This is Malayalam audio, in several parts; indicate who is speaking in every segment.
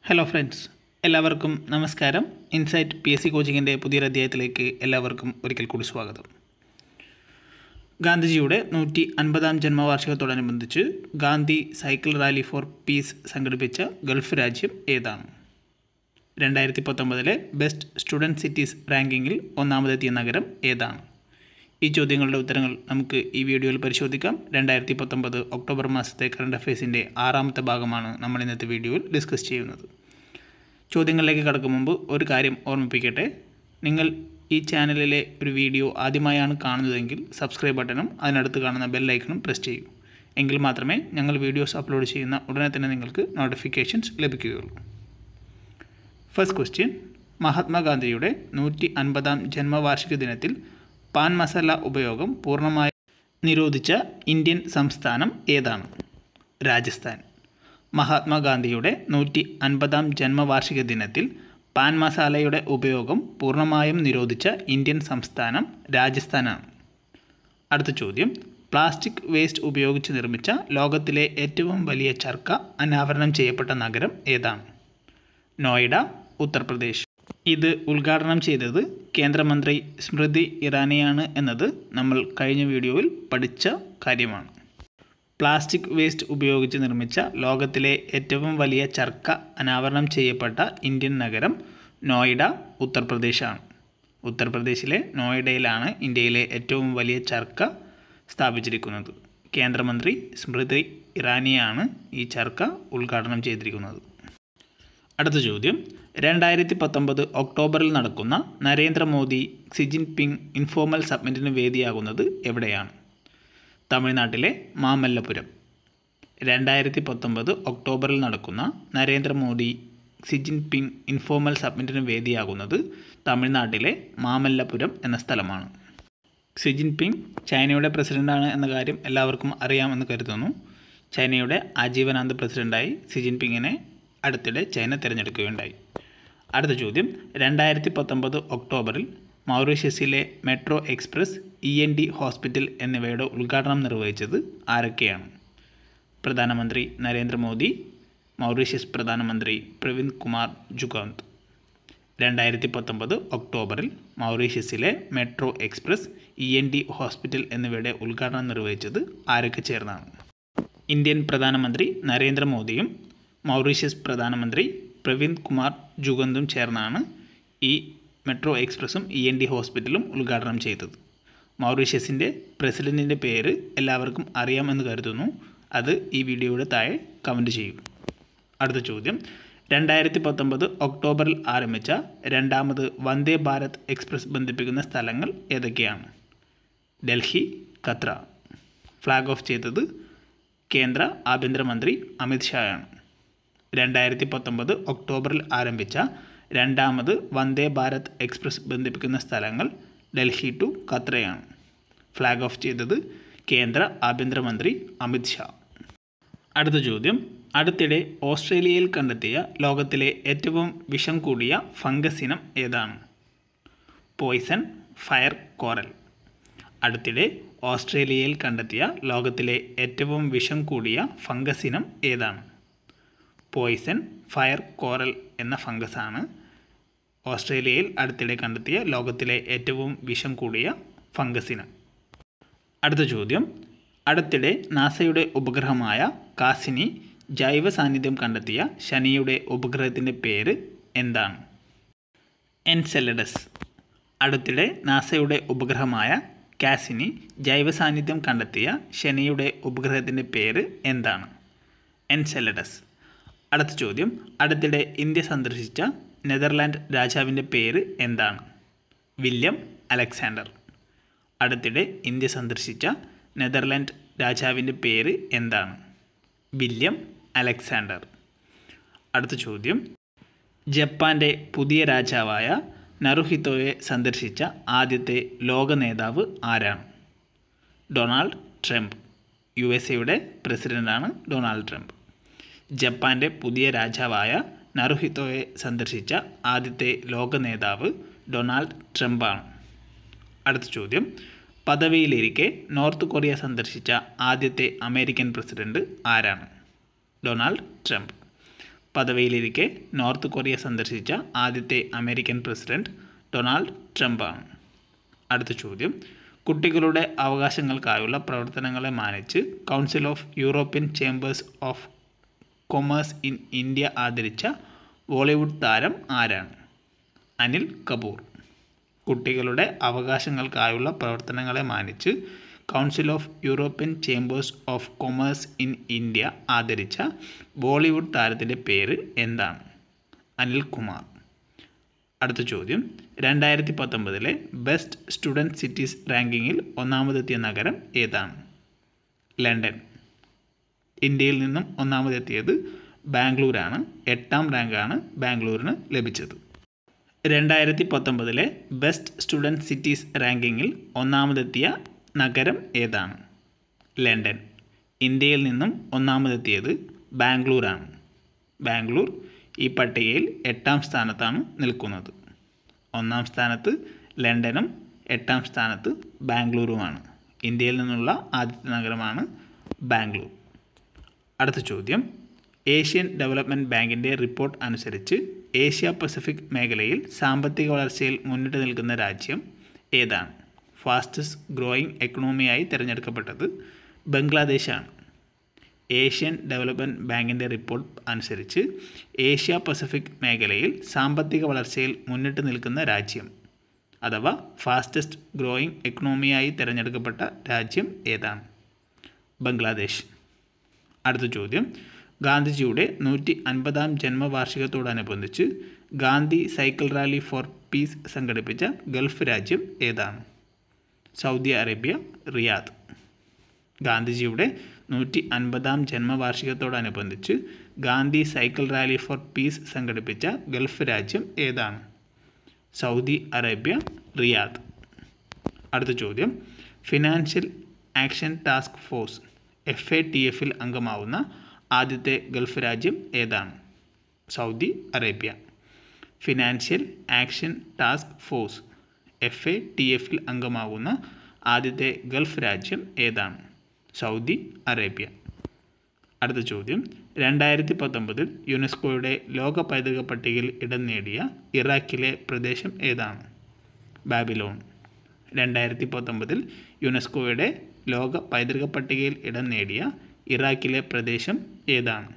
Speaker 1: ഹലോ ഫ്രണ്ട്സ് എല്ലാവർക്കും നമസ്കാരം ഇൻസൈറ്റ് പി എസ് സി കോച്ചിങ്ങിൻ്റെ പുതിയൊരു അധ്യായത്തിലേക്ക് എല്ലാവർക്കും ഒരിക്കൽ കൂടി സ്വാഗതം ഗാന്ധിജിയുടെ നൂറ്റി അൻപതാം ജന്മവാർഷികത്തോടനുബന്ധിച്ച് Gandhi cycle rally for peace സംഘടിപ്പിച്ച ഗൾഫ് രാജ്യം ഏതാണ് രണ്ടായിരത്തി പത്തൊമ്പതിലെ ബെസ്റ്റ് സ്റ്റുഡൻറ് സിറ്റീസ് റാങ്കിങ്ങിൽ ഒന്നാമതെത്തിയ നഗരം ഏതാണ് ഈ ചോദ്യങ്ങളുടെ ഉത്തരങ്ങൾ നമുക്ക് ഈ വീഡിയോയിൽ പരിശോധിക്കാം രണ്ടായിരത്തി പത്തൊമ്പത് ഒക്ടോബർ മാസത്തെ കറണ്ട് അഫയേഴ്സിൻ്റെ ആറാമത്തെ ഭാഗമാണ് നമ്മൾ ഇന്നത്തെ വീഡിയോയിൽ ഡിസ്കസ് ചെയ്യുന്നത് ചോദ്യങ്ങളിലേക്ക് കടക്കും മുമ്പ് ഒരു കാര്യം ഓർമ്മിപ്പിക്കട്ടെ നിങ്ങൾ ഈ ചാനലിലെ ഒരു വീഡിയോ ആദ്യമായാണ് കാണുന്നതെങ്കിൽ സബ്സ്ക്രൈബ് ബട്ടണും അതിനടുത്ത് കാണുന്ന ബെല്ലൈക്കണും പ്രസ് ചെയ്യൂ എങ്കിൽ മാത്രമേ ഞങ്ങൾ വീഡിയോസ് അപ്ലോഡ് ചെയ്യുന്ന ഉടനെ തന്നെ നിങ്ങൾക്ക് നോട്ടിഫിക്കേഷൻസ് ലഭിക്കുകയുള്ളൂ ഫസ്റ്റ് ക്വസ്റ്റ്യൻ മഹാത്മാഗാന്ധിയുടെ നൂറ്റി അൻപതാം ജന്മവാർഷിക ദിനത്തിൽ പാൻ മസാല ഉപയോഗം പൂർണ്ണമായി നിരോധിച്ച ഇന്ത്യൻ സംസ്ഥാനം ഏതാണ് രാജസ്ഥാൻ മഹാത്മാഗാന്ധിയുടെ നൂറ്റി അൻപതാം ജന്മവാർഷിക ദിനത്തിൽ പാൻ മസാലയുടെ ഉപയോഗം പൂർണ്ണമായും നിരോധിച്ച ഇന്ത്യൻ സംസ്ഥാനം രാജസ്ഥാനാണ് അടുത്ത ചോദ്യം പ്ലാസ്റ്റിക് വേസ്റ്റ് ഉപയോഗിച്ച് നിർമ്മിച്ച ലോകത്തിലെ ഏറ്റവും വലിയ ചർക്ക അനാവരണം ചെയ്യപ്പെട്ട നഗരം ഏതാണ് നോയിഡ ഉത്തർപ്രദേശ് ഇത് ഉദ്ഘാടനം ചെയ്തത് കേന്ദ്രമന്ത്രി സ്മൃതി ഇറാനിയാണ് എന്നത് നമ്മൾ കഴിഞ്ഞ വീഡിയോയിൽ പഠിച്ച കാര്യമാണ് പ്ലാസ്റ്റിക് വേസ്റ്റ് ഉപയോഗിച്ച് നിർമ്മിച്ച ലോകത്തിലെ ഏറ്റവും വലിയ ചർക്ക അനാവരണം ചെയ്യപ്പെട്ട ഇന്ത്യൻ നഗരം നോയിഡ ഉത്തർപ്രദേശാണ് ഉത്തർപ്രദേശിലെ നോയിഡയിലാണ് ഇന്ത്യയിലെ ഏറ്റവും വലിയ ചർക്ക സ്ഥാപിച്ചിരിക്കുന്നത് കേന്ദ്രമന്ത്രി സ്മൃതി ഇറാനിയാണ് ഈ ചർക്ക ഉദ്ഘാടനം ചെയ്തിരിക്കുന്നത് അടുത്ത ചോദ്യം രണ്ടായിരത്തി പത്തൊമ്പത് ഒക്ടോബറിൽ നടക്കുന്ന നരേന്ദ്രമോദി സി ജിൻപിങ് ഇൻഫോർമൽ സബ്മിറ്റിന് വേദിയാകുന്നത് എവിടെയാണ് തമിഴ്നാട്ടിലെ മാമല്ലപുരം രണ്ടായിരത്തി പത്തൊമ്പത് ഒക്ടോബറിൽ നടക്കുന്ന നരേന്ദ്രമോദി സി ജിൻപിങ് ഇൻഫോർമൽ സബ്മിറ്റിന് വേദിയാകുന്നത് തമിഴ്നാട്ടിലെ മാമല്ലപുരം എന്ന സ്ഥലമാണ് സി ജിൻപിങ് ചൈനയുടെ പ്രസിഡന്റാണ് എന്ന കാര്യം എല്ലാവർക്കും അറിയാമെന്ന് കരുതുന്നു ചൈനയുടെ ആജീവനാന്ത പ്രസിഡന്റായി സി ജിൻപിങ്ങിനെ അടുത്തിടെ ചൈന തിരഞ്ഞെടുക്കുകയുണ്ടായി അടുത്ത ചോദ്യം രണ്ടായിരത്തി പത്തൊമ്പത് ഒക്ടോബറിൽ മൗറീഷ്യസിലെ Metro Express E N T hospital എന്നിവയുടെ ഉദ്ഘാടനം നിർവഹിച്ചത് ആരൊക്കെയാണ് പ്രധാനമന്ത്രി നരേന്ദ്രമോദി മൗറീഷ്യസ് പ്രധാനമന്ത്രി പ്രവിന്ദ് കുമാർ ജുഗാന്ത് രണ്ടായിരത്തി പത്തൊമ്പത് ഒക്ടോബറിൽ മൗറീഷ്യസിലെ Metro Express E N T hospital എന്നിവയുടെ ഉദ്ഘാടനം നിർവഹിച്ചത് ആരൊക്കെ ചേർന്നാണ് ഇന്ത്യൻ പ്രധാനമന്ത്രി നരേന്ദ്രമോദിയും മൗറീഷ്യസ് പ്രധാനമന്ത്രി പ്രവിന്ദ് കുമാർ ജുഗന്തും ചേർന്നാണ് ഈ മെട്രോ എക്സ്പ്രസ്സും ഇ എൻ ഡി ഹോസ്പിറ്റലും ഉദ്ഘാടനം ചെയ്തത് മൗറീഷ്യസിൻ്റെ പ്രസിഡൻറ്റിൻ്റെ പേര് എല്ലാവർക്കും അറിയാമെന്ന് കരുതുന്നു അത് ഈ വീഡിയോയുടെ താഴെ കമൻറ്റ് ചെയ്യൂ അടുത്ത ചോദ്യം രണ്ടായിരത്തി പത്തൊമ്പത് ഒക്ടോബറിൽ ആരംഭിച്ച രണ്ടാമത് വന്ദേ ഭാരത് എക്സ്പ്രസ് ബന്ധിപ്പിക്കുന്ന സ്ഥലങ്ങൾ ഏതൊക്കെയാണ് ഡൽഹി ഖത്ര ഫ്ലാഗ് ഓഫ് ചെയ്തത് കേന്ദ്ര ആഭ്യന്തരമന്ത്രി അമിത് ഷായാണ് രണ്ടായിരത്തി പത്തൊമ്പത് ഒക്ടോബറിൽ ആരംഭിച്ച രണ്ടാമത് വന്ദേ ഭാരത് എക്സ്പ്രസ് ബന്ധിപ്പിക്കുന്ന സ്ഥലങ്ങൾ ഡൽഹി ടു ഖത്രയാണ് ഫ്ലാഗ് ഓഫ് ചെയ്തത് കേന്ദ്ര ആഭ്യന്തരമന്ത്രി അമിത് ഷാ അടുത്ത ചോദ്യം അടുത്തിടെ ഓസ്ട്രേലിയയിൽ കണ്ടെത്തിയ ലോകത്തിലെ ഏറ്റവും വിഷം കൂടിയ ഫംഗസ് ഇനം ഏതാണ് പോയ്സൺ ഫയർ കോറൽ അടുത്തിടെ ഓസ്ട്രേലിയയിൽ കണ്ടെത്തിയ ലോകത്തിലെ ഏറ്റവും വിഷം കൂടിയ ഫംഗസ് ഇനം ഏതാണ് പോയ്സൺ ഫയർ കോറൽ എന്ന ഫംഗസാണ് ഓസ്ട്രേലിയയിൽ അടുത്തിടെ കണ്ടെത്തിയ ലോകത്തിലെ ഏറ്റവും വിഷം കൂടിയ ഫംഗസ് ഇനം അടുത്ത ചോദ്യം അടുത്തിടെ നാസയുടെ ഉപഗ്രഹമായ കാസിനി ജൈവ സാന്നിധ്യം കണ്ടെത്തിയ ശനിയുടെ ഉപഗ്രഹത്തിൻ്റെ പേര് എന്താണ് എൻസെലഡസ് അടുത്തിടെ നാസയുടെ ഉപഗ്രഹമായ കാസിനി ജൈവ സാന്നിധ്യം കണ്ടെത്തിയ ശനിയുടെ ഉപഗ്രഹത്തിൻ്റെ പേര് എന്താണ് എൻസെലഡസ് അടുത്ത ചോദ്യം അടുത്തിടെ ഇന്ത്യ സന്ദർശിച്ച നെതർലാൻഡ് രാജാവിൻ്റെ പേര് എന്താണ് വില്യം അലക്സാണ്ടർ അടുത്തിടെ ഇന്ത്യ സന്ദർശിച്ച നെതർലാൻഡ് രാജാവിൻ്റെ പേര് എന്താണ് വില്യം അലക്സാണ്ടർ അടുത്ത ചോദ്യം ജപ്പാൻ്റെ പുതിയ രാജാവായ നറുഹിത്തോയെ സന്ദർശിച്ച ആദ്യത്തെ ലോക നേതാവ് ആരാണ് ഡൊണാൾഡ് ട്രംപ് യു എസ് എയുടെ പ്രസിഡൻ്റാണ് ഡൊണാൾഡ് ട്രംപ് ജപ്പാൻ്റെ പുതിയ രാജാവായ നറുഹിത്തോയെ സന്ദർശിച്ച ആദ്യത്തെ ലോക നേതാവ് ഡൊണാൾഡ് ട്രംപാണ് അടുത്ത ചോദ്യം പദവിയിലിരിക്കെ നോർത്ത് കൊറിയ സന്ദർശിച്ച ആദ്യത്തെ അമേരിക്കൻ പ്രസിഡന്റ് ആരാണ് ഡൊണാൾഡ് ട്രംപ് പദവിയിലിരിക്കെ നോർത്ത് കൊറിയ സന്ദർശിച്ച ആദ്യത്തെ അമേരിക്കൻ പ്രസിഡന്റ് ഡൊണാൾഡ് ട്രംപാണ് അടുത്ത ചോദ്യം കുട്ടികളുടെ അവകാശങ്ങൾക്കായുള്ള പ്രവർത്തനങ്ങളെ മാനിച്ച് Council of European Chambers of Commerce in India ആദരിച്ച ബോളിവുഡ് താരം ആരാണ് അനിൽ കപൂർ കുട്ടികളുടെ അവകാശങ്ങൾക്കായുള്ള പ്രവർത്തനങ്ങളെ മാനിച്ച് Council of European Chambers of Commerce in India ആദരിച്ച ബോളിവുഡ് താരത്തിൻ്റെ പേര് എന്താണ് അനിൽ കുമാർ അടുത്ത ചോദ്യം രണ്ടായിരത്തി പത്തൊമ്പതിലെ ബെസ്റ്റ് സ്റ്റുഡൻറ് സിറ്റീസ് റാങ്കിങ്ങിൽ ഒന്നാമതെത്തിയ നഗരം ഏതാണ് ലണ്ടൻ ഇന്ത്യയിൽ നിന്നും ഒന്നാമതെത്തിയത് ബാംഗ്ലൂരാണ് എട്ടാം റാങ്കാണ് ബാംഗ്ലൂരിന് ലഭിച്ചത് രണ്ടായിരത്തി പത്തൊമ്പതിലെ ബെസ്റ്റ് സ്റ്റുഡൻറ് സിറ്റീസ് റാങ്കിങ്ങിൽ ഒന്നാമതെത്തിയ നഗരം ഏതാണ് ലണ്ടൻ ഇന്ത്യയിൽ നിന്നും ഒന്നാമതെത്തിയത് ബാംഗ്ലൂരാണ് ബാംഗ്ലൂർ ഈ പട്ടികയിൽ എട്ടാം സ്ഥാനത്താണ് നിൽക്കുന്നത് ഒന്നാം സ്ഥാനത്ത് ലണ്ടനും എട്ടാം സ്ഥാനത്ത് ബാംഗ്ലൂരുമാണ് ഇന്ത്യയിൽ നിന്നുള്ള ആദ്യത്തെ നഗരമാണ് ബാംഗ്ലൂർ അടുത്ത ചോദ്യം ഏഷ്യൻ ഡെവലപ്മെൻറ്റ് ബാങ്കിൻ്റെ റിപ്പോർട്ട് അനുസരിച്ച് ഏഷ്യ പസഫിക് മേഖലയിൽ സാമ്പത്തിക വളർച്ചയിൽ മുന്നിട്ട് നിൽക്കുന്ന രാജ്യം ഏതാണ് ഫാസ്റ്റസ്റ്റ് ഗ്രോയിങ് എക്കണോമിയായി തിരഞ്ഞെടുക്കപ്പെട്ടത് ബംഗ്ലാദേശാണ് ഏഷ്യൻ ഡെവലപ്മെൻറ്റ് ബാങ്കിൻ്റെ റിപ്പോർട്ട് അനുസരിച്ച് ഏഷ്യ പസഫിക് മേഖലയിൽ സാമ്പത്തിക വളർച്ചയിൽ മുന്നിട്ട് നിൽക്കുന്ന രാജ്യം അഥവാ ഫാസ്റ്റസ്റ്റ് ഗ്രോയിങ് എക്കണോമിയായി തിരഞ്ഞെടുക്കപ്പെട്ട രാജ്യം ഏതാണ് ബംഗ്ലാദേശ് അടുത്ത ചോദ്യം ഗാന്ധിജിയുടെ നൂറ്റി അൻപതാം ജന്മവാർഷികത്തോടനുബന്ധിച്ച് Gandhi cycle rally for peace സംഘടിപ്പിച്ച ഗൾഫ് രാജ്യം ഏതാണ് സൗദി അറേബ്യ റിയാദ് ഗാന്ധിജിയുടെ നൂറ്റി അൻപതാം ജന്മവാർഷികത്തോടനുബന്ധിച്ച് Gandhi cycle rally for peace സംഘടിപ്പിച്ച ഗൾഫ് രാജ്യം ഏതാണ് സൗദി അറേബ്യ റിയാദ് അടുത്ത ചോദ്യം Financial Action Task Force F A T എഫിൽ അംഗമാവുന്ന ആദ്യത്തെ ഗൾഫ് രാജ്യം ഏതാണ് Saudi Arabia Financial Action Task Force F A T എഫിൽ അംഗമാവുന്ന ആദ്യത്തെ ഗൾഫ് രാജ്യം ഏതാണ് സൗദി അറേബ്യ അടുത്ത ചോദ്യം രണ്ടായിരത്തി പത്തൊമ്പതിൽ യുനെസ്കോയുടെ ലോക പൈതൃക പട്ടികയിൽ ഇടം നേടിയ ഇറാഖിലെ പ്രദേശം ഏതാണ് ബാബിലോൺ രണ്ടായിരത്തി പത്തൊമ്പതിൽ യുനെസ്കോയുടെ ലോക പൈതൃക പട്ടികയിൽ ഇടം നേടിയ ഇറാഖിലെ പ്രദേശം ഏതാണ്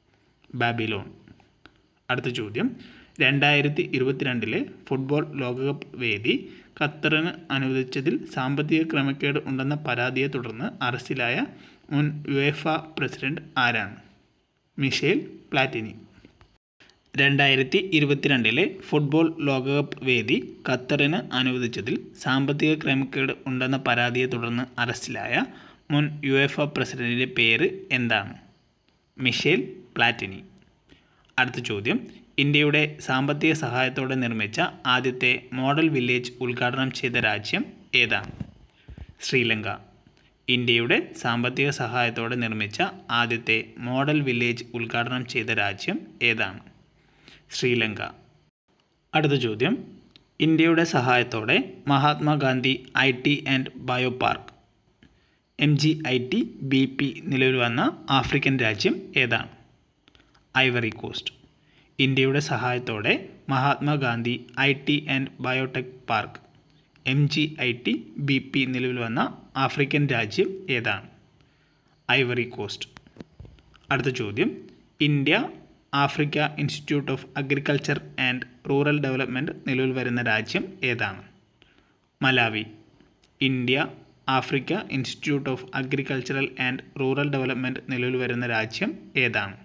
Speaker 1: ബാബിലോൺ അടുത്ത ചോദ്യം രണ്ടായിരത്തി ഇരുപത്തിരണ്ടിലെ ഫുട്ബോൾ ലോകകപ്പ് വേദി ഖത്തറിന് അനുവദിച്ചതിൽ സാമ്പത്തിക ക്രമക്കേട് ഉണ്ടെന്ന പരാതിയെ തുടർന്ന് അറസ്റ്റിലായ മുൻ യുഎഫ പ്രസിഡന്റ് ആരാണ് മിഷേൽ പ്ലാറ്റിനി രണ്ടായിരത്തി ഇരുപത്തിരണ്ടിലെ ഫുട്ബോൾ ലോകകപ്പ് വേദി ഖത്തറിന് അനുവദിച്ചതിൽ സാമ്പത്തിക ക്രമക്കേട് ഉണ്ടെന്ന പരാതിയെ തുടർന്ന് അറസ്റ്റിലായ മുൻ യുഎഫ പ്രസിഡന്റിൻ്റെ പേര് എന്താണ് മിഷേൽ പ്ലാറ്റിനി അടുത്ത ചോദ്യം ഇന്ത്യയുടെ സാമ്പത്തിക സഹായത്തോടെ നിർമ്മിച്ച ആദ്യത്തെ മോഡൽ വില്ലേജ് ഉദ്ഘാടനം ചെയ്ത രാജ്യം ഏതാണ് ശ്രീലങ്ക ഇന്ത്യയുടെ സാമ്പത്തിക സഹായത്തോടെ നിർമ്മിച്ച ആദ്യത്തെ മോഡൽ വില്ലേജ് ഉദ്ഘാടനം ചെയ്ത രാജ്യം ഏതാണ് ശ്രീലങ്ക അടുത്ത ചോദ്യം ഇന്ത്യയുടെ സഹായത്തോടെ Mahatma Gandhi I T and bio park M G I T B P നിലവിൽ വന്ന ആഫ്രിക്കൻ രാജ്യം ഏതാണ് ഐവറി കോസ്റ്റ് ഇന്ത്യയുടെ സഹായത്തോടെ Mahatma Gandhi I T and biotech park M G I T B P നിലവിൽ വന്ന ആഫ്രിക്കൻ രാജ്യം ഏതാണ് ഐവറി കോസ്റ്റ് അടുത്ത ചോദ്യം India Africa institute of agriculture and rural development നിലവിൽ വരുന്ന രാജ്യം ഏതാണ് Malawi India Africa institute of agricultural and rural development നിലവിൽ വരുന്ന രാജ്യം ഏതാണ്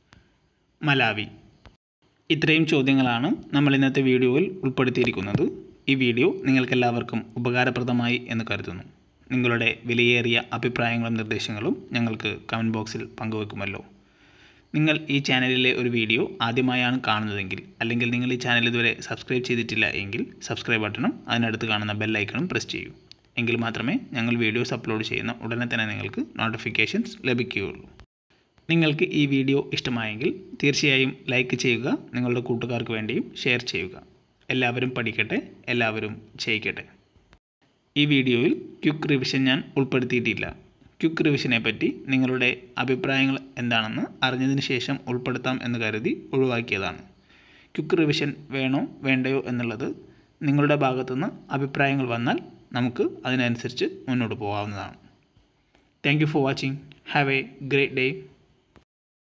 Speaker 1: മലാവി ഇത്രയും ചോദ്യങ്ങളാണ് നമ്മൾ ഇന്നത്തെ വീഡിയോയിൽ ഉൾപ്പെടുത്തിയിരിക്കുന്നത് ഈ വീഡിയോ നിങ്ങൾക്കെല്ലാവർക്കും ഉപകാരപ്രദമായി എന്ന് കരുതുന്നു നിങ്ങളുടെ വിലയേറിയ അഭിപ്രായങ്ങളും നിർദ്ദേശങ്ങളും ഞങ്ങൾക്ക് കമൻറ്റ് ബോക്സിൽ പങ്കുവെക്കുമല്ലോ നിങ്ങൾ ഈ ചാനലിലെ ഒരു വീഡിയോ ആദ്യമായാണ് കാണുന്നതെങ്കിൽ അല്ലെങ്കിൽ നിങ്ങൾ ഈ ചാനൽ ഇതുവരെ സബ്സ്ക്രൈബ് ചെയ്തിട്ടില്ല എങ്കിൽ സബ്സ്ക്രൈബ് ബട്ടണും അതിനടുത്ത് കാണുന്ന ബെല്ലൈക്കണും പ്രസ് ചെയ്യൂ എങ്കിൽ മാത്രമേ ഞങ്ങൾ വീഡിയോസ് അപ്ലോഡ് ചെയ്യുന്ന ഉടനെ തന്നെ നിങ്ങൾക്ക് നോട്ടിഫിക്കേഷൻസ് ലഭിക്കുകയുള്ളൂ നിങ്ങൾക്ക് ഈ വീഡിയോ ഇഷ്ടമായെങ്കിൽ തീർച്ചയായും ലൈക്ക് ചെയ്യുക നിങ്ങളുടെ കൂട്ടുകാർക്ക് വേണ്ടിയും ഷെയർ ചെയ്യുക എല്ലാവരും പഠിക്കട്ടെ എല്ലാവരും ചെയ്യിക്കട്ടെ ഈ വീഡിയോയിൽ ക്വിക്ക് റിവിഷൻ ഞാൻ ഉൾപ്പെടുത്തിയിട്ടില്ല ക്യുക്ക് റിവിഷനെ പറ്റി നിങ്ങളുടെ അഭിപ്രായങ്ങൾ എന്താണെന്ന് അറിഞ്ഞതിന് ശേഷം ഉൾപ്പെടുത്താം എന്ന് കരുതി ഒഴിവാക്കിയതാണ് ക്യുക്ക് റിവിഷൻ വേണോ വേണ്ടയോ എന്നുള്ളത് നിങ്ങളുടെ ഭാഗത്തുനിന്ന് അഭിപ്രായങ്ങൾ വന്നാൽ നമുക്ക് അതിനനുസരിച്ച് മുന്നോട്ട് പോകാവുന്നതാണ് thank you for watching have a great day